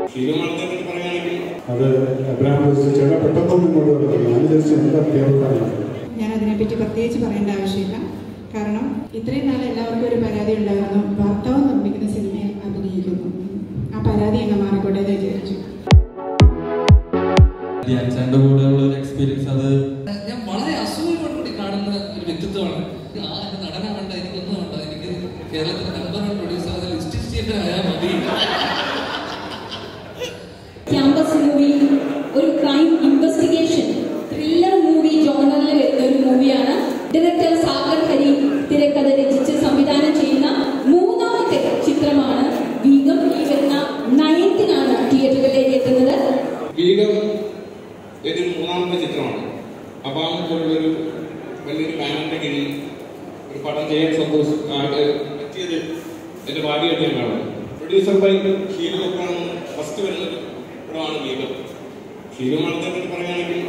തീരുമാനത്തെ പറ്റി പറയുകയാണെങ്കിൽ അത് എബ്രാഹിം ജോസ് ചേട്ടാ പെട്ടെന്ന് ഇങ്ങോട്ട് വരണം ഞാൻ വിചാരിച്ചു എന്താ അത്യാവശ്യമാണ് ഞാൻ അതിനെപ്പറ്റി പ്രത്യേകിച്ച് പറയേണ്ട ആവശ്യമില്ല കാരണം ഇത്രയും നാൾ എല്ലാവർക്കും ഒരു പരാതി ഉണ്ടായിരുന്നു ഭർത്താവ് നിർമ്മിക്കുന്ന സിനിമയിൽ അഭിനയിക്കുന്നു ആ പരാതി അങ്ങ് മാറിക്കോട്ടെ എന്ന് വിചാരിച്ചു ധ്യാൻ ചാന്റെ കൂടെ ഉള്ള ഒരു എക്സ്പീരിയൻസ് അത് ഞാൻ വളരെ അസൂയോടുകൂടി കാണുന്ന ഒരു വ്യക്തിത്വമാണ് ആ എന്റെ നടനാവണ്ട എനിക്കൊന്നും വേണ്ട എനിക്ക് കേരളത്തിലെ നമ്പർ വൺ പ്രൊഡ്യൂസർ അത് ലിസ്റ്റ് സ്റ്റേറ്റ് ആയാൽ മതി ക്യാമ്പസ് മൂവി ഒരു ക്രൈം ഇൻവെസ്റ്റിഗേഷൻ ത്രില്ലർ മൂവി ജോണറിൽ വരുന്ന ഒരു മൂവിയാണ് ഡയറക്ടർ സാഗർ ഹരി തിരക്കഥ രചിച്ച് സംവിധാനം ചെയ്യുന്ന മൂന്നാമത്തെ ചിത്രമാണ് വീഗം ഈ വരുന്ന നയൻത്തിനാണ് തിയേറ്ററുകളിലേക്ക് എത്തുന്നത് വീഗം എൻ്റെ ഒരു മൂന്നാമത്തെ ചിത്രമാണ് അപ്പാമ പോലുള്ളൊരു വലിയൊരു ബാനറിന്റെ കീഴിൽ ഒരു പടം ചെയ്യാൻ സന്തോഷം ആയിട്ട് പറ്റിയത് എൻ്റെ ഭാഗ്യമായിട്ട് ഞാൻ കാണുന്നു പ്രൊഡ്യൂസർ ബൈ ഷീല കപ്പറാണ് ഫസ്റ്റ് വരുന്നത് പടമാണ് വീഗം ഷീലുമാണത്തെ പറ്റി പറയുകയാണെങ്കിൽ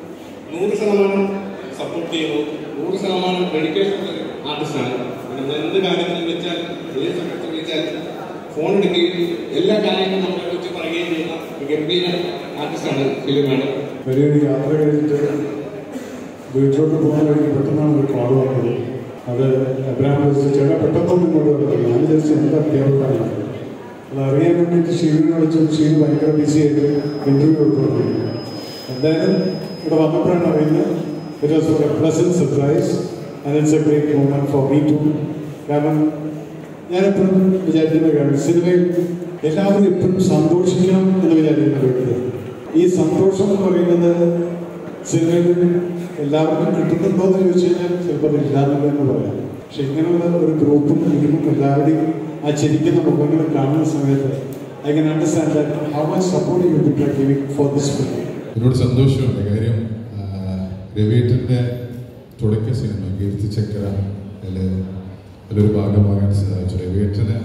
നൂറ് ശതമാനം സപ്പോർട്ട് ചെയ്യുന്നു നൂറ് ശതമാനം ഡെഡിക്കേഷൻ ഉള്ള ഒരു ആർട്ടിസ്റ്റാണ് പിന്നെ എന്ത് കാര്യത്തിനും വിളിച്ചാൽ ഏത് സമയത്ത് വിളിച്ചാൽ ഫോൺ എടുക്കുകയും എല്ലാ കാര്യങ്ങളും നമ്മളെ കുറിച്ച് പറയുകയും ചെയ്യുന്ന ഒരു ഗംഭീര ആർട്ടിസ്റ്റാണ് ഫിലിം മാഡം വലിയൊരു യാത്ര കഴിഞ്ഞിട്ട് വീട്ടിലോട്ട് പോകാൻ കഴിഞ്ഞ് പെട്ടെന്നാണ് ഒരു കോൾ വന്നത് അത് എബ്രാഹിം ജോസ് ചേട്ടാ പെട്ടെന്ന് ഇങ്ങോട്ട് വരണം ഞാൻ വിചാരിച്ചു എന്താ അത്യാവശ്യമാണ് അത് അറിയാൻ വേണ്ടിയിട്ട് ഷീലിനെ വിളിച്ചു ഷീൽ ഭയങ്കര ബിസി ആയിട്ട് ഇന്റർവ്യൂ കൊടുക്കുന്നു എന്തായാലും ഇവിടെ വന്നപ്പോഴാണ് അറിയുന്നത് it was a pleasant surprise and it's a great moment for me too കാരണം ഞാനെപ്പോഴും വിചാരിക്കുന്ന കാര്യം സിനിമയിൽ എല്ലാവരും എപ്പോഴും സന്തോഷിക്കണം എന്ന് വിചാരിക്കുന്ന വ്യക്തിയാണ് ഈ സന്തോഷം എന്ന് പറയുന്നത് സിനിമയിൽ എല്ലാവർക്കും കിട്ടുന്നുണ്ടോ എന്ന് ചോദിച്ചു കഴിഞ്ഞാൽ ചിലപ്പോൾ അത് ഇല്ലാന്നില്ല എന്ന് പറയാം പക്ഷെ ഇങ്ങനെയുള്ള ഒരു ഗ്രൂപ്പും ടീമും എല്ലാവരുടെയും ആ ചിരിക്കുന്ന മുഖങ്ങൾ കാണുന്ന സമയത്ത് I can understand that how much support you people are giving for this film എന്നോട് സന്തോഷമുണ്ട് കാര്യം ആ, രവിയേട്ടൻ്റെ തുടക്ക സിനിമ കീർത്തി ചക്ര അതിൽ അതിലൊരു ഭാഗമാകാൻ സാധിച്ചു രവിയേട്ടന്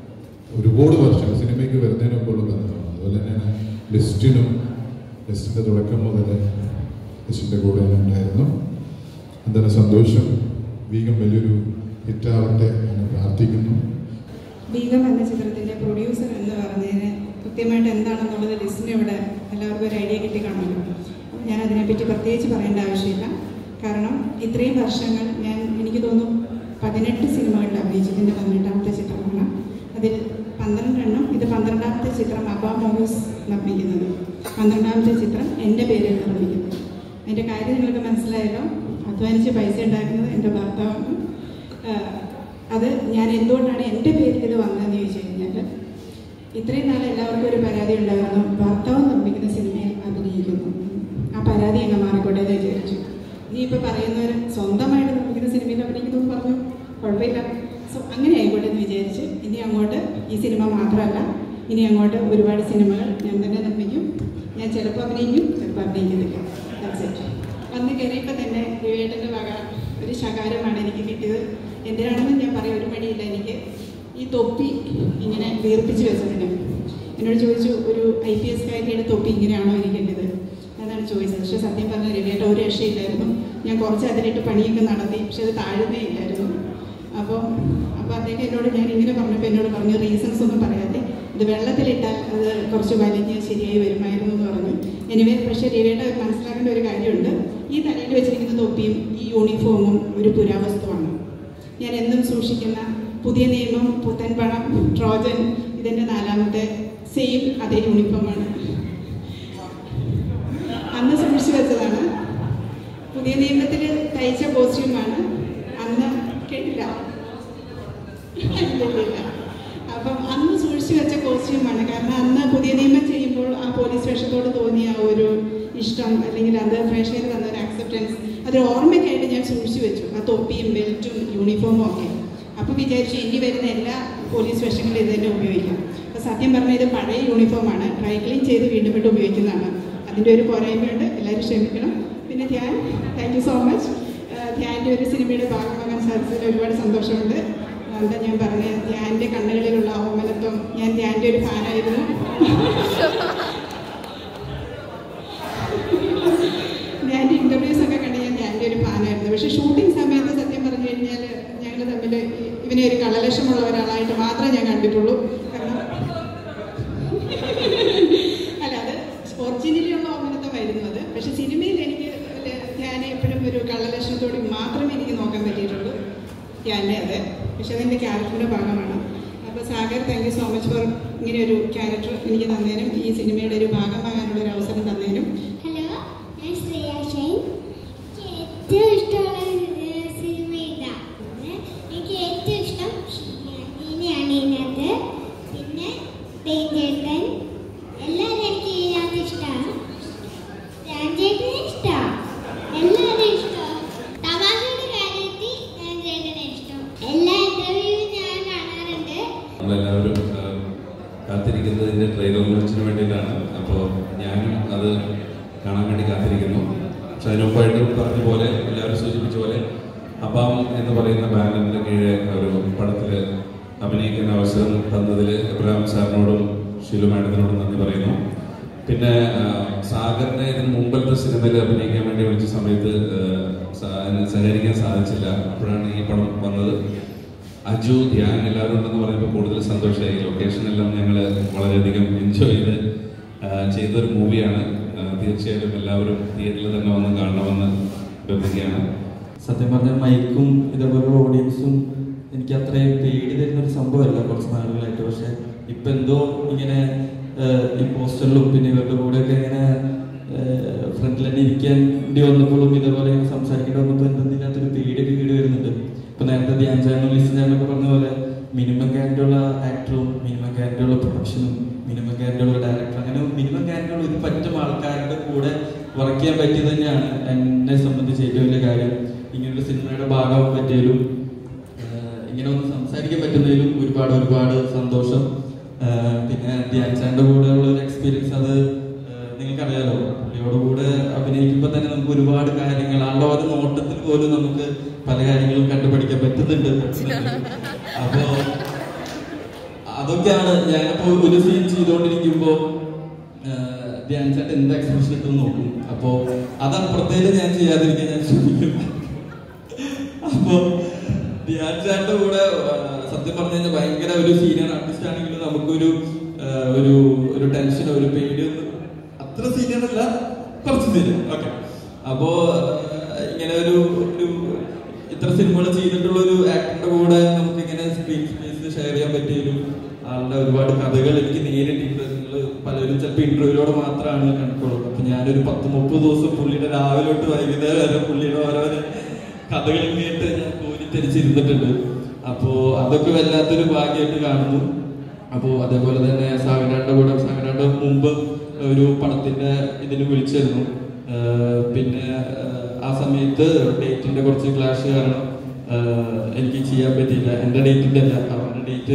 ഒരുപാട് വർഷം സിനിമയ്ക്ക് വരുന്നതിന് മുമ്പുള്ള ബന്ധമാണ് അതുപോലെ തന്നെയാണ് ലിസ്റ്റിനും ലിസ്റ്റിൻ്റെ തുടക്കം മുതൽ ലിസ്റ്റിൻ്റെ കൂടെ ഞാൻ ഉണ്ടായിരുന്നു എന്തായാലും സന്തോഷം വീഗം വലിയൊരു ഹിറ്റാവട്ടെ എന്ന് പ്രാർത്ഥിക്കുന്നു ബീഗം എന്ന ചിത്രത്തിന്റെ പ്രൊഡ്യൂസർ എന്ന് പറഞ്ഞതിന് കൃത്യമായിട്ട് എന്താണെന്നുള്ളത് ലിസ്റ്റിന് ഇവിടെ എല്ലാവർക്കും ഒരു ഐഡിയ കിട്ടി കാണുമല്ലോ അപ്പോൾ ഞാൻ അതിനെപ്പറ്റി പ്രത്യേകിച്ച് പറയേണ്ട ആവശ്യമില്ല കാരണം ഇത്രയും വർഷങ്ങൾ ഞാൻ എനിക്ക് തോന്നുന്നു പതിനെട്ട് സിനിമകളിൽ അഭിനയിച്ചതിൻ്റെ പതിനെട്ടാമത്തെ ചിത്രമാണ് അതിൽ പന്ത്രണ്ടെണ്ണം ഇത് പന്ത്രണ്ടാമത്തെ ചിത്രം അബ മൂവീസ് നിർമ്മിക്കുന്നത് പന്ത്രണ്ടാമത്തെ ചിത്രം എൻ്റെ പേരിൽ നിർമ്മിക്കുന്നത് അതിൻ്റെ കാര്യം നിങ്ങൾക്ക് മനസ്സിലായല്ലോ അധ്വാനിച്ച് പൈസ ഉണ്ടാക്കുന്നത് എൻ്റെ ഭർത്താവാണ് ആഹ് അത് ഞാൻ എന്തുകൊണ്ടാണ് എൻ്റെ പേരിൽ ഇത് വന്നതെന്ന് ചോദിച്ചു കഴിഞ്ഞാൽ ഇത്രയും നാൾ എല്ലാവർക്കും ഒരു പരാതി ഉണ്ടായിരുന്നു ഭർത്താവ് നിർമ്മിക്കുന്ന സിനിമയിൽ അഭിനയിക്കുന്നു ആ പരാതി അങ്ങ് മാറിക്കോട്ടെ എന്ന് വിചാരിച്ചു ഇനിയിപ്പോൾ പറയുന്നവർ സ്വന്തമായിട്ട് നിർമ്മിക്കുന്ന സിനിമയിൽ അഭിനയിക്കുന്നു പറഞ്ഞു കുഴപ്പമില്ല സോ അങ്ങനെ ആയിക്കോട്ടെ എന്ന് വിചാരിച്ച് ഇനി അങ്ങോട്ട് ഈ സിനിമ മാത്രമല്ല ഇനി അങ്ങോട്ട് ഒരുപാട് സിനിമകൾ ഞാൻ തന്നെ നിർമ്മിക്കും ഞാൻ ചിലപ്പോൾ അഭിനയിക്കും ചിലപ്പോൾ അഭിനയിക്കുന്നില്ല That's it. വന്ന് കയറിയപ്പോൾ തന്നെ വിവേട്ടൻ്റെ വക ഒരു ശകാരമാണ് എനിക്ക് കിട്ടിയത് എന്തിനാണെന്ന് ഞാൻ പറയാം ഒരു മടിയില്ല എനിക്ക് ഈ തൊപ്പി ഇങ്ങനെ വീർപ്പിച്ച് വെച്ചതിന് എന്നോട് ചോദിച്ചു ഒരു ഐ പി എസ് കാരിയുടെ തൊപ്പി ഇങ്ങനെയാണോ ഇരിക്കേണ്ടത് അതാണ് ചോദിച്ചത് പക്ഷെ സത്യം പറഞ്ഞ രവിയേട്ട ഒരു രക്ഷയില്ലായിരുന്നു ഞാൻ കുറച്ച് അതിലിട്ട് പണിയൊക്കെ നടത്തി പക്ഷെ അത് താഴുന്നേ ഇല്ലായിരുന്നു അപ്പോൾ അപ്പോൾ അദ്ദേഹം എന്നോട് ഞാൻ ഇങ്ങനെ പറഞ്ഞപ്പോൾ എന്നോട് പറഞ്ഞു റീസൺസ് ഒന്നും പറയാതെ ഇത് വെള്ളത്തിലിട്ടാൽ അത് കുറച്ച് വലിഞ്ഞ് ശരിയായി വരുമായിരുന്നു എന്ന് പറഞ്ഞു എനിവേ പക്ഷേ രവിയുടെ മനസ്സിലാക്കേണ്ട ഒരു കാര്യമുണ്ട് ഈ തലയിൽ വെച്ചിരിക്കുന്ന തൊപ്പിയും ഈ യൂണിഫോമും ഒരു പുരാവസ്തുവാണ് ഞാൻ എന്നും സൂക്ഷിക്കുന്ന പുതിയ നിയമം പുത്തൻ പണം ട്രോജൻ ഇതിൻ്റെ നാലാമത്തെ സെയിം അതേ യൂണിഫോമാണ് അന്ന് സൂക്ഷിച്ചു വെച്ചതാണ് പുതിയ നിയമത്തിൽ തയ്ച്ച കോസ്റ്റ്യൂമാണ് അന്ന് കേട്ടില്ല ഇല്ലില്ല. അപ്പം അന്ന് സൂക്ഷിച്ചു വെച്ച കോസ്റ്റ്യൂമാണ് കാരണം അന്ന് പുതിയ നിയമം ചെയ്യുമ്പോൾ ആ പോലീസ് വേഷത്തോട് തോന്നിയ ആ ഒരു ഇഷ്ടം അല്ലെങ്കിൽ അത് പ്രേക്ഷകർ തന്ന ഒരു ആക്സെപ്റ്റൻസ് അത് ഓർമ്മയ്ക്കായിട്ട് ഞാൻ സൂക്ഷിച്ചു വെച്ചു ആ തൊപ്പിയും ബെൽറ്റും യൂണിഫോമും ഒക്കെ അപ്പോൾ വിചാരിച്ചു ഇനി വരുന്ന എല്ലാ പോലീസ് വേഷങ്ങളും ഇത് തന്നെ ഉപയോഗിക്കാം അപ്പോൾ സത്യം പറഞ്ഞാൽ ഇത് പഴയ യൂണിഫോമാണ് ഡ്രൈ ക്ലീൻ ചെയ്ത് വീണ്ടും വീണ്ടും ഉപയോഗിക്കുന്നതാണ് അതിൻ്റെ ഒരു പോരായ്മയുണ്ട് എല്ലാവരും ക്ഷമിക്കണം പിന്നെ Dhyan thank you so much ധ്യാൻ്റെ ഒരു സിനിമയുടെ ഭാഗമാകാൻ സാധിച്ചതിൽ ഒരുപാട് സന്തോഷമുണ്ട് എന്താ ഞാൻ പറഞ്ഞത് ധ്യാൻ്റെ കണ്ണുകളിലുള്ള ഓമനത്വം ഞാൻ ധ്യാൻ്റെ ഒരു ഫാനായിരുന്നു ധ്യാൻ്റെ ഇൻ്റർവ്യൂസ് ഒക്കെ കണ്ട് ഞാൻ ധ്യാൻ്റെ ഒരു ഫാനായിരുന്നു പക്ഷേ ഷൂട്ടിംഗ് സമയത്ത് സത്യം പറഞ്ഞു കഴിഞ്ഞാൽ ഞങ്ങൾ തമ്മിൽ ഇവനെ ഒരു കളലക്ഷമുള്ള ഒരാളായിട്ട് മാത്രമേ ഞാൻ കണ്ടിട്ടുള്ളൂ കാരണം ധ്യാൻ്റെ അത് പക്ഷെ അതെൻ്റെ ക്യാരക്ടറിൻ്റെ ഭാഗമാണ് അപ്പോൾ Sagar thank you so much for ഇങ്ങനെ ഒരു ക്യാരക്ടർ എനിക്ക് തന്നതിനും ഈ സിനിമയുടെ ഒരു ഭാഗമാകാനുള്ള ഒരു അവസരം തന്നതിനും ഹലോ ഞാൻ ശ്രേയ ഷൈൻ എനിക്ക് ഏറ്റവും ഇഷ്ടമുള്ള ഒരു സിനിമ ഇതാണ് എനിക്ക് ഏറ്റവും ഇഷ്ടം ഷീനാണ് ഇതിനകത്ത് പിന്നെ തേഞ്ചേട്ടൻ എല്ലാവരും എനിക്ക് ഇതിനകത്ത് ഇഷ്ടമാണ് രാജേട്ടനെ ഇഷ്ടമാണ് എല്ലാവരും ഇഷ്ടമാണ് തമാശയുടെ കാര്യത്തിൽ രാജേട്ടനെ ഇഷ്ടം എല്ലാ ഇന്റർവ്യൂവും ഞാൻ കാണാറുണ്ട് നമ്മളെല്ലാവരും ആ, കാത്തിരിക്കുന്നതിന്റെ ട്രെയിലർ ലോഞ്ചിന് വേണ്ടിയിട്ടാണ് അപ്പോൾ ഞാനും അത് കാണാൻ വേണ്ടി കാത്തിരിക്കുന്നു പക്ഷെ അതിന് മുമ്പായിട്ട് പറഞ്ഞ പോലെ എല്ലാവരും സൂചിപ്പിച്ച പോലെ അബാം എന്ന് പറയുന്ന ബാനറിന്റെ കീഴെ ഒരു പടത്തിൽ അഭിനയിക്കാൻ അവസരം തന്നതിൽ എബ്രഹാം സാറിനോടും ഷിലു മാഡത്തിനോടും നന്ദി പറയുന്നു പിന്നെ ആ, സാഗറിനെ ഇതിന് മുമ്പത്തെ സിനിമയിൽ അഭിനയിക്കാൻ വേണ്ടി വിളിച്ച സമയത്ത് ആ, സാ- അതിന് സഹകരിക്കാൻ സാധിച്ചില്ല അപ്പോഴാണ് ഈ പടം വന്നത് അജു ധ്യാൻ എല്ലാവരും ഉണ്ടെന്ന് പറഞ്ഞപ്പോൾ കൂടുതൽ സന്തോഷമായി ലൊക്കേഷൻ എല്ലാം ഞങ്ങൾ വളരെയധികം എൻജോയ് ചെയ്ത് ആ, ചെയ്തൊരു മൂവിയാണ് ആ, തീർച്ചയായിട്ടും എല്ലാവരും തിയേറ്ററിൽ തന്നെ വന്ന് കാണണമെന്ന് അഭ്യർത്ഥിക്കുകയാണ് സത്യം പറഞ്ഞാൽ മൈക്കും ഇതേപോലെ ഓഡിയൻസും എനിക്ക് അത്രയും പേടി തരുന്ന ഒരു സംഭവമല്ല കുറച്ച് നാളുകളായിട്ട് പക്ഷെ ഇപ്പൊ എന്തോ ഇങ്ങനെ ആഹ്, ഈ പോസ്റ്ററിലും പിന്നെ ഇവരുടെ കൂടെയൊക്കെ ഇങ്ങനെ ഫ്രണ്ടിൽ തന്നെ ഇരിക്കേണ്ടി വന്നപ്പോഴും ഇതേപോലെ ഇങ്ങനെ സംസാരിക്കേണ്ടി വന്നപ്പോൾ എന്തെന്നില്ലാത്തൊരു പേടിയൊക്കെ കീടി വരുന്നുണ്ട് ഇപ്പൊ നേരത്തെ ധ്യാൻ ചാനലും ലിസ്റ്റ് ചാനലൊക്കെ പറഞ്ഞ പോലെ മിനിമം ഗ്യാരണ്ടിയുള്ള ആക്ടറും മിനിമം ഗ്യാരണ്ടിയുള്ള പ്രൊഡക്ഷനും മിനിമം ഗ്യാരണ്ടിയുള്ള ഡയറക്ടർ അങ്ങനെ മിനിമം ഗ്യാരണ്ടിയുള്ള ഒരു പറ്റം ആൾക്കാരുടെ കൂടെ വർക്ക് ചെയ്യാൻ പറ്റിയത് തന്നെയാണ് എന്നെ സംബന്ധിച്ച് ഏറ്റവും വലിയ കാര്യം ഇങ്ങനൊരു സിനിമയുടെ ഭാഗമാകാൻ പറ്റിയതിലും ആഹ് ഇങ്ങനെ ഒന്ന് സംസാരിക്കാൻ പറ്റുന്നതിലും ഒരുപാട് ഒരുപാട് സന്തോഷം ആഹ് പിന്നെ ധ്യാൻ ചാന്റെ കൂടെയുള്ള ഒരു എക്സ്പീരിയൻസ് അത് ആഹ് നിങ്ങൾക്കറിയാലോ പുള്ളിയോട് കൂടെ അഭിനയിക്കുമ്പോൾ തന്നെ നമുക്ക് ഒരുപാട് കാര്യങ്ങൾ ആളുടെ ഓരോ നോട്ടത്തിൽ പോലും നമുക്ക് പല കാര്യങ്ങളും കണ്ടുപിടിക്കാൻ പറ്റുന്നുണ്ട് അപ്പോ അതൊക്കെയാണ് ഞാനപ്പോ ഒരു സീൻ ചെയ്തുകൊണ്ടിരിക്കുമ്പോ ആഹ് ധ്യാൻ ചേട്ടൻ എന്ത് എക്സ്പ്രഷൻ ഇട്ടും നോക്കും അപ്പോ അതപ്പുറത്തേക്ക് ഞാൻ ചെയ്യാതിരിക്കാൻ ഞാൻ ശ്രമിക്കും അപ്പോ ധ്യാൻ ചേട്ടന്റെ കൂടെ ആ, സത്യം പറഞ്ഞു കഴിഞ്ഞാൽ ഭയങ്കര ഒരു സീനിയർ ആർട്ടിസ്റ്റ് ആണെങ്കിലും നമുക്കൊരു ആ, ഒരു ഒരു ടെൻഷനോ ഒരു പേടിയോ ഒന്നും അത്ര സീനിയർ അല്ല കുറച്ച് സീനിയർ ഓക്കെ അപ്പോ ആ, ഇങ്ങനെ ഒരു ഒരു ഇത്ര സിനിമകൾ ചെയ്തിട്ടുള്ള ഒരു ആക്ടറിന്റെ കൂടെ നമുക്ക് ഇങ്ങനെ സ്ക്രീൻ സ്പേസ് ഷെയർ ചെയ്യാൻ പറ്റിയൊരു ആളുടെ ഒരുപാട് കഥകൾ എനിക്ക് നേരിട്ടുണ്ട് നിങ്ങൾ പലരും ചിലപ്പോൾ ഇന്റർവ്യൂയിലൂടെ മാത്രമാണ് കണ്ടിട്ടുള്ളൂ അപ്പൊ ഞാനൊരു പത്ത് മുപ്പത് ദിവസം പുള്ളിയുടെ രാവിലെ തൊട്ട് വൈകുന്നേരം വരെ പുള്ളിയുടെ ഓരോരോ കഥകൾ കേട്ട് ഞാൻ കോരിത്തരിച്ചിരുന്നിട്ടുണ്ട് അപ്പോ അതൊക്കെ വല്ലാത്തൊരു ഭാഗ്യമായിട്ട് കാണുന്നു അപ്പോ അതേപോലെ തന്നെ സാഗരാന്റെ കൂടെ സാഗരാന്റെ മുമ്പ് ഒരു പടത്തിന്റെ ഇതിന് വിളിച്ചിരുന്നു ആഹ് പിന്നെ ആഹ് ആ സമയത്ത് ഡേറ്റിന്റെ കുറച്ച് ക്ലാഷ് കാരണം ആഹ് എനിക്ക് ചെയ്യാൻ പറ്റിയില്ല എന്റെ ഡേറ്റിന്റെ അല്ല അവരുടെ ഡേറ്റ്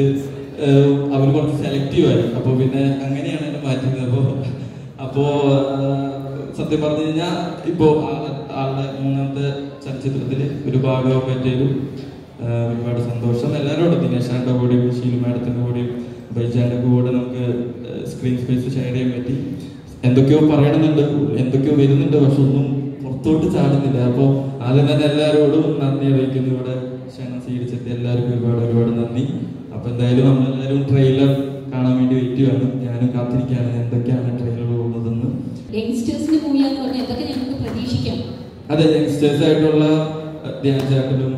അവർ കുറച്ച് സെലക്റ്റീവ് ആയി അപ്പൊ പിന്നെ അങ്ങനെയാണ് എന്നെ മാറ്റുന്നത് അപ്പോ അപ്പോ ആഹ് സത്യം പറഞ്ഞു കഴിഞ്ഞാൽ ഇപ്പോ ആ- ആളുടെ മൂന്നാമത്തെ ചലച്ചിത്രത്തിൽ ഒരു ഭാഗമാകാൻ പറ്റിയതിലും ആഹ് ഒരുപാട് സന്തോഷം എല്ലാവരോടും ദിനേശാന്റെ കൂടെയും ഷീലു മാഡത്തിന്റെ കൂടെയും ബൈജാന്റെ കൂടെ നമുക്ക് സ്ക്രീൻ സ്പേസ് ഷെയർ ചെയ്യാൻ പറ്റി എന്തൊക്കെയോ പറയണമെന്നുണ്ട് എന്തൊക്കെയോ വരുന്നുണ്ട് പക്ഷെ ഒന്നും പുറത്തോട്ട് ചാടുന്നില്ല അപ്പോൾ ആദ്യം തന്നെ എല്ലാവരോടും നന്ദി അറിയിക്കുന്നു ഇവിടെ ക്ഷണം സ്വീകരിച്ചെത്തി എല്ലാവർക്കും ഒരുപാട് ഒരുപാട് നന്ദി അപ്പൊ എന്തായാലും നമ്മളെല്ലാവരും ട്രെയിലർ കാണാൻ വേണ്ടി വെയിറ്റ് ചെയ്യാണ് ഞാനും കാത്തിരിക്കുകയാണ് എന്തൊക്കെയാണ് ട്രെയിലർ പോകുന്നതെന്ന് യങ്സ്റ്റേഴ്സിന്റെ മൂവിയാന്ന് പറഞ്ഞാൽ എന്തൊക്കെ ഞങ്ങൾക്ക് പ്രതീക്ഷിക്കാം അതെ യങ്സ്റ്റേഴ്സ് ആയിട്ടുള്ള അഹ്, ധ്യാൻ ചേട്ടനും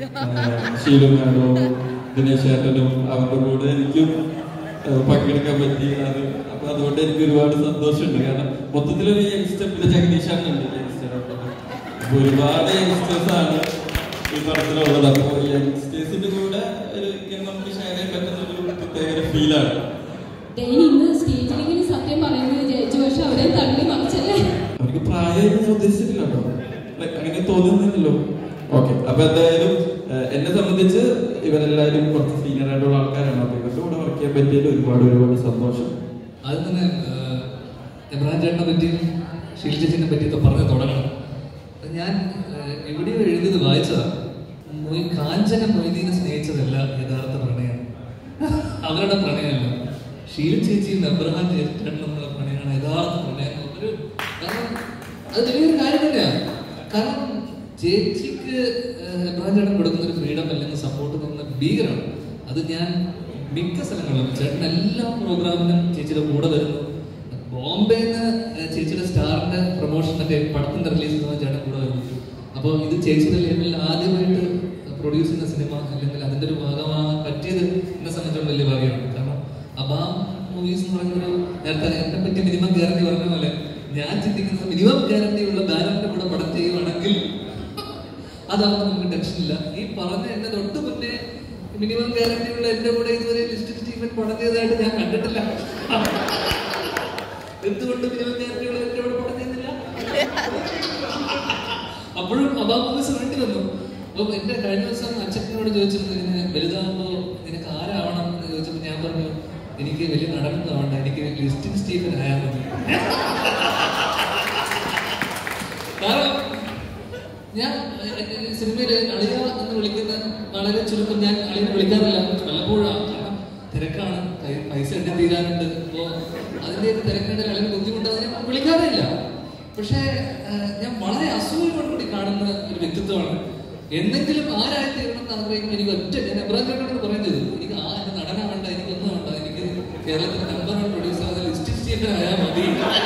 ഷീലു മാഡവും ദിനേശ് ചേട്ടനും അവരുടെ കൂടെ എനിക്കും അഹ്, പങ്കെടുക്കാൻ പറ്റി അത് അപ്പൊ അതുകൊണ്ട് എനിക്ക് ഒരുപാട് സന്തോഷമുണ്ട് കാരണം മൊത്തത്തിലൊരു യങ്സ്റ്റർ പിന്നെ ജഗദീഷ് ഉണ്ട് യങ്സ്റ്റർ അപ്പൊ ഒരുപാട് യങ്സ്റ്റേഴ്സ് ആണ് ഈ പടത്തിലുള്ളത് അപ്പൊ യങ്സ്റ്റേഴ്സിന്റെ കൂടെ ഒരു ഇങ്ങനെ നമുക്ക് ഷെയർ ചെയ്യാൻ പറ്റുന്ന ഒരു പ്രത്യേക ഫീലാണ് ഡെയിലി ഇന്ന് സ്റ്റേജിലെങ്കിലും സത്യം പറയുന്നത് വിചാരിച്ചു പക്ഷെ അവരെ തള്ളി മറിച്ചല്ലേ അവർക്ക് പ്രായം ഞാൻ ഉദ്ദേശിച്ചിട്ടില്ല കേട്ടോ Like, അങ്ങനെ തോന്നുന്നില്ലല്ലോ ഓക്കെ അപ്പൊ എന്തായാലും ഏഹ്, എന്നെ സംബന്ധിച്ച് ഇവരെല്ലാവരും കുറച്ച് സീനിയർ ആയിട്ടുള്ള ആൾക്കാരാണ് അപ്പൊ ഇവരുടെ കൂടെ വർക്ക് ചെയ്യാൻ പറ്റിയതിൽ ഒരുപാട് ഒരുപാട് സന്തോഷം ആദ്യം തന്നെ ആഹ്, എബ്രഹാം ചേട്ടനെ പറ്റിയും ഷീൽ ചേച്ചിനെ പറ്റിയൊക്കെ പറഞ്ഞ് തുടങ്ങണം ഞാൻ ആഹ്, എവിടെയോ എഴുതിയത് വായിച്ചതാ മൊയ് കാഞ്ചന മൊയ്തീനെ സ്നേഹിച്ചതല്ല യഥാർത്ഥ പ്രണയം അവരുടെ പ്രണയമല്ല ഷീൽ ചേച്ചിയും എബ്രഹാം ചേട്ടനും തമ്മിലുള്ള പ്രണയമാണ് യഥാർത്ഥ പ്രണയം ഒരു കാരണം അത് വലിയൊരു കാര്യം തന്നെയാണ് കാരണം ചേച്ചിക്ക് ആഹ്, എബ്രഹാം ചേട്ടൻ കൊടുക്കുന്ന ഒരു ഫ്രീഡം അല്ലെങ്കിൽ സപ്പോർട്ട് തന്ന ഭീകരമാണ് അത് ഞാൻ മിക്ക സ്ഥലങ്ങളിലും ചേട്ടൻ എല്ലാ പ്രോഗ്രാമിനും ചേച്ചിയുടെ കൂടെ വരുന്നു ബോംബെന്ന് ചേച്ചിയുടെ സ്റ്റാറിന്റെ പ്രൊമോഷൻ മറ്റേ പടത്തിന്റെ റിലീസ് ചേട്ടൻ കൂടെ വരുന്നു അപ്പോൾ ഇത് ചേച്ചിയുടെ ലെവലിൽ ആദ്യമായിട്ട് പ്രൊഡ്യൂസ് ചെയ്യുന്ന സിനിമ അല്ലെങ്കിൽ അതിന്റെ ഒരു ഭാഗമാകാൻ പറ്റിയത് എന്നെ സംബന്ധിച്ചോളം വലിയ ഭാഗ്യമാണ് കാരണം അബാം മൂവീസ് എന്ന് പറയുന്നത് നേരത്തെ എന്നെ പറ്റി മിനിമം ഗ്യാരണ്ടി പറഞ്ഞ പോലെ ഞാൻ ചിന്തിക്കുന്നത് മിനിമം ഗ്യാരണ്ടി ഉള്ള ബാനറിന്റെ കൂടെ പടം ചെയ്യുവാണെങ്കിൽ അതാവുമ്പോൾ നമുക്ക് ടെൻഷനില്ല ഈ പറഞ്ഞ എന്നെ തൊട്ട് മുന്നേ മിനിമം ഗ്യാരണ്ടി ഉള്ള എന്റെ കൂടെ ഇതുവരെ ലിസ്റ്റ് സ്റ്റീഫൻ പടം ചെയ്തതായിട്ട് ഞാൻ കണ്ടിട്ടില്ല എന്തുകൊണ്ട് മിനിമം ഗ്യാരണ്ടി ഉള്ള എന്റെ കൂടെ പടം ചെയ്യുന്നില്ല അപ്പോഴും അബാബൂസ് വേണ്ടി വന്നു അപ്പൊ എന്റെ കഴിഞ്ഞ ദിവസം അച്ഛനോട് ചോദിച്ചിരുന്നു ഇങ്ങനെ വലുതാകുമ്പോ നിനക്ക് ആരാവണം എന്ന് ചോദിച്ചപ്പോ ഞാൻ പറഞ്ഞു എനിക്ക് വലിയ നടനൊന്നും ആവണ്ട എനിക്ക് ലിസ്റ്റിൻ സ്റ്റീഫൻ ആയാൽ മതി കാരണം ഞാൻ സിനിമയിൽ അളിയ എന്ന് വിളിക്കുന്ന വളരെ ചുരുക്കം ഞാൻ അളിയനെ വിളിക്കാറില്ല പലപ്പോഴാണ് കാരണം തിരക്കാണ് കൈ- പൈസ എണ്ണി തീരാനുണ്ട് അപ്പോ അതിന്റെ തിരക്കുണ്ട് അളിയന് ബുദ്ധിമുട്ടാണ് ഞാൻ വിളിക്കാറില്ല പക്ഷേ ആ, ഞാൻ വളരെ അസൂയോടുകൂടി കാണുന്ന ഒരു വ്യക്തിത്വമാണ് എന്തെങ്കിലും ആരായി തീരണം എന്ന് ആഗ്രഹിക്കുമ്പോൾ എനിക്ക് ഒറ്റ ഞാൻ എബ്രാഹിം ചേട്ടനോട് പറയുന്നത് എനിക്ക് ആ എന്റെ നടനാവണ്ട എനിക്കൊന്നും വേണ്ട എനിക്ക് കേരളത്തിലെ number one producer Listin Stephen ആയാൽ മതി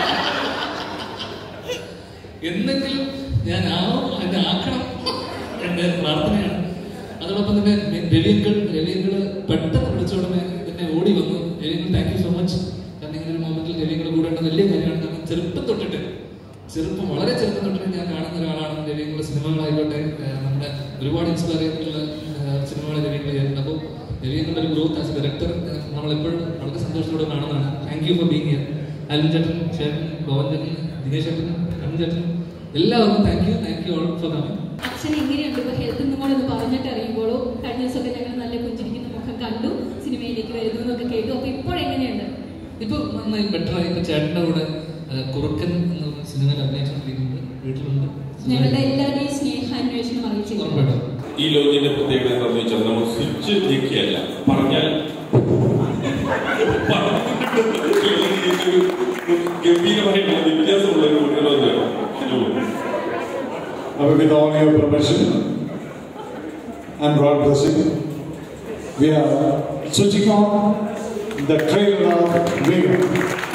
എന്തെങ്കിലും ഞാൻ ആവും എന്നെ ആക്കണം എന്റെ പ്രാർത്ഥനയാണ് അതോടൊപ്പം തന്നെ രവിയങ്കൾ രവിയങ്കൾ പെട്ടെന്ന് വിളിച്ചോടനെ എന്നെ ഓടി വന്നു രവിയങ്കൾ താങ്ക് യു സോ മച്ച് കാരണം ഇങ്ങനെ ഒരു മൊമെന്റിൽ രവിയങ്കൾ കൂടെ ഉണ്ടെന്ന് വലിയ കാര്യമാണ് കാരണം ചെറുപ്പം തൊട്ടിട്ട് ചെറുപ്പം വളരെ ചെറുപ്പം തൊട്ടിട്ട് ഞാൻ കാണുന്ന ഒരാളാണ് രവിയങ്കളുടെ സിനിമകളായിക്കോട്ടെ ഏഹ് നമ്മുടെ ഒരുപാട് ഇൻസ്പയർ ചെയ്തിട്ടുള്ള ഏഹ് സിനിമകൾ രവിയങ്കൾ ചെയ്യുന്നുണ്ട് അപ്പോൾ രവിയങ്കളുടെ ഒരു ഗ്രോത്ത് ആസ് ഡയറക്ടർ നമ്മളെപ്പോഴും വളരെ സന്തോഷത്തോടെ കാണുന്നതാണ് thank you for being here Alin ചേട്ടൻ ചേട്ടൻ ഗോവൻ ചേട്ടൻ ദിനേശ് ചേട്ടൻ കണ്ണൻ ചേട്ടൻ എല്ലാവർക്കും thank you thank you all for coming അച്ഛൻ എങ്ങനെയുണ്ട് ഇപ്പൊ ഹെൽത്ത് എന്നും കൂടെ ഒന്ന് പറഞ്ഞിട്ട് അറിയുമ്പോഴോ കഴിഞ്ഞ ദിവസമൊക്കെ ഞങ്ങൾ നല്ല പുഞ്ചിരിക്കുന്ന മുഖം കണ്ടു സിനിമയിലേക്ക് വരുന്നു എന്നൊക്കെ കേട്ടു അപ്പൊ ഇപ്പോഴെങ്ങനെയുണ്ട് ഇപ്പൊ നന്നായി ബെറ്റർ ആയി ഇപ്പൊ ചേട്ടന്റെ കൂടെ ആ, കുറുക്കൻ എന്ന് പറഞ്ഞ സിനിമയിൽ അഭിനയിച്ചുകൊണ്ടിരിക്കുന്നുണ്ട് വീട്ടിലുണ്ട് ഞങ്ങളുടെ എല്ലാവരുടെയും സ്നേഹാന്വേഷണം അറിയിച്ചു ഉറപ്പായിട്ടും ഈ ലോഞ്ചിന്റെ പ്രത്യേകത എന്താണെന്ന് വെച്ചാൽ നമ്മൾ സ്വിച്ച് ഞെക്കിയല്ല പറഞ്ഞാൽ ഒരു ഗംഭീരമായിട്ടുള്ള വ്യത്യാസമുള്ള ഒരു കുട്ടികളൊന്നും Now, with all your permission and God blessing, we are switching on the trailer of Vega.